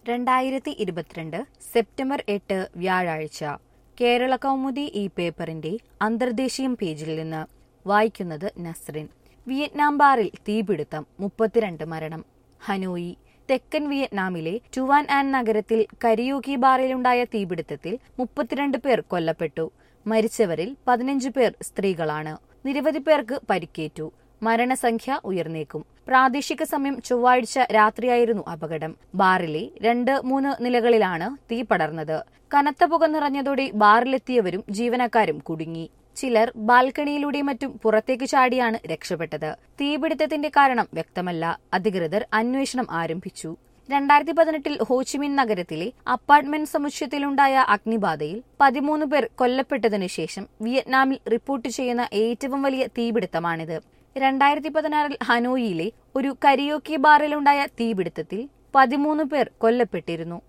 രണ്ടായിരത്തി ഇരുപത്തിരണ്ട് സെപ്റ്റംബർ എട്ട് വ്യാഴാഴ്ച കേരള കൗമുദി ഈ പേപ്പറിന്റെ അന്തർദേശീയം പേജിൽ നിന്ന് വായിക്കുന്നത് നസ്രിൻ വിയറ്റ്നാം ബാറിൽ തീപിടുത്തം മുപ്പത്തിരണ്ട് മരണം ഹനോയി തെക്കൻ വിയറ്റ്നാമിലെ ടുവാൻ ആൻ നഗരത്തിൽ കരിയൂക്കി ബാറിലുണ്ടായ തീപിടുത്തത്തിൽ മുപ്പത്തിരണ്ട് പേർ കൊല്ലപ്പെട്ടു മരിച്ചവരിൽ പതിനഞ്ച് പേർ സ്ത്രീകളാണ് നിരവധി പേർക്ക് പരിക്കേറ്റു മരണസംഖ്യ ഉയർന്നേക്കും പ്രാദേശിക സമയം ചൊവ്വാഴ്ച രാത്രിയായിരുന്നു അപകടം ബാറിലെ രണ്ട് മൂന്ന് നിലകളിലാണ് തീ പടർന്നത് കനത്ത പുക നിറഞ്ഞതോടെ ബാറിലെത്തിയവരും ജീവനക്കാരും കുടുങ്ങി ചിലർ ബാൽക്കണിയിലൂടെ മറ്റും പുറത്തേക്ക് ചാടിയാണ് രക്ഷപ്പെട്ടത് തീപിടുത്തത്തിന്റെ കാരണം വ്യക്തമല്ല അധികൃതർ അന്വേഷണം ആരംഭിച്ചു രണ്ടായിരത്തി പതിനെട്ടിൽ ഹോച്ചിമിൻ നഗരത്തിലെ അപ്പാർട്ട്മെന്റ് സമുച്ചയത്തിലുണ്ടായ അഗ്നിബാധയിൽ പതിമൂന്ന് പേർ കൊല്ലപ്പെട്ടതിനു ശേഷം വിയറ്റ്നാമിൽ റിപ്പോർട്ട് ചെയ്യുന്ന ഏറ്റവും വലിയ തീപിടുത്തമാണിത് രണ്ടായിരത്തി പതിനാറിൽ ഹനോയിയിലെ ഒരു കരിയോക്കി ബാറിലുണ്ടായ തീപിടുത്തത്തിൽ പതിമൂന്ന് പേർ കൊല്ലപ്പെട്ടിരുന്നു